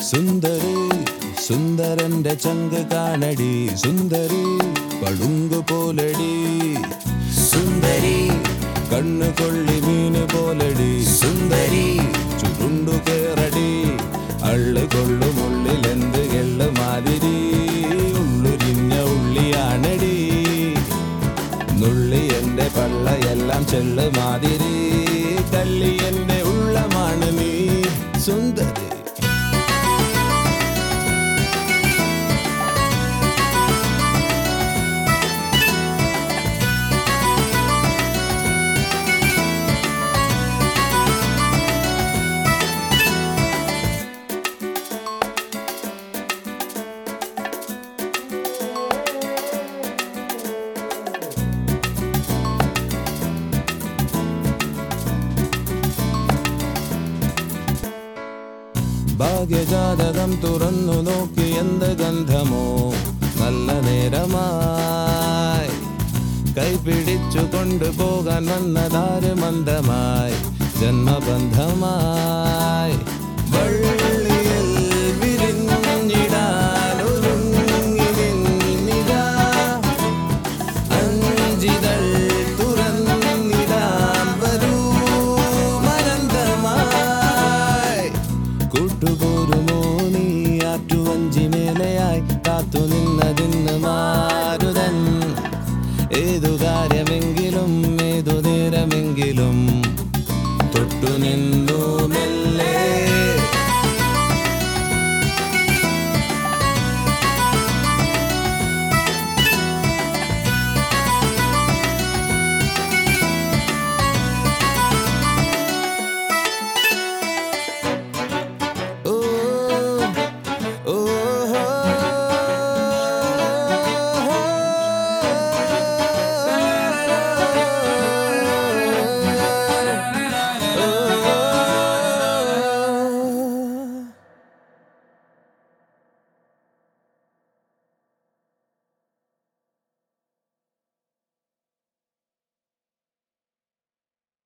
സുന്ദരി സുന്ദരന്റെ ചങ്ക് കാണടി സുന്ദരി പളുങ്കു പോലടി സുന്ദരി കണ്ണു കൊള്ളി മീന് പോലടി സുന്ദരി ചുരുണ്ടു കേറടി അള്ളു കൊള്ളും ഉള്ളിലെന്ത് എള്ളു മാതിരി ഉള്ളുരിഞ്ഞ ഉള്ളിയാണടി നുള്ളി എന്റെ പള്ളയെല്ലാം ചെള്ളു മാതിരി തള്ളി എന്റെ ഉള്ളമാണ് നീ സുന്ദരി ഭാഗ്യജാതകം തുറന്നു നോക്കി എന്ത് ഗന്ധമോ നല്ല നേരമായി കൈപിടിച്ചു കൊണ്ടുപോകാൻ വന്നതാര് മന്ദമായി ജന്മബന്ധമായി വള്ളിയിൽ വിരിഞ്ഞിടാൻ ഒരുങ്ങി നിന്നിതാ. അഞ്ചിതൾ തുറന്നിടാൻ വരൂ മരന്തമായി കൂട്ടുപോരുമോ നീ ആറ്റുവഞ്ചി മേലെയായി കാത്തു നിന്നതിന്ന് മാരുതൻ ഏതു കാര്യമെങ്കിലും ഏതു നേരമെങ്കിലും തൊട്ടു നിന്നു മെല്ലെ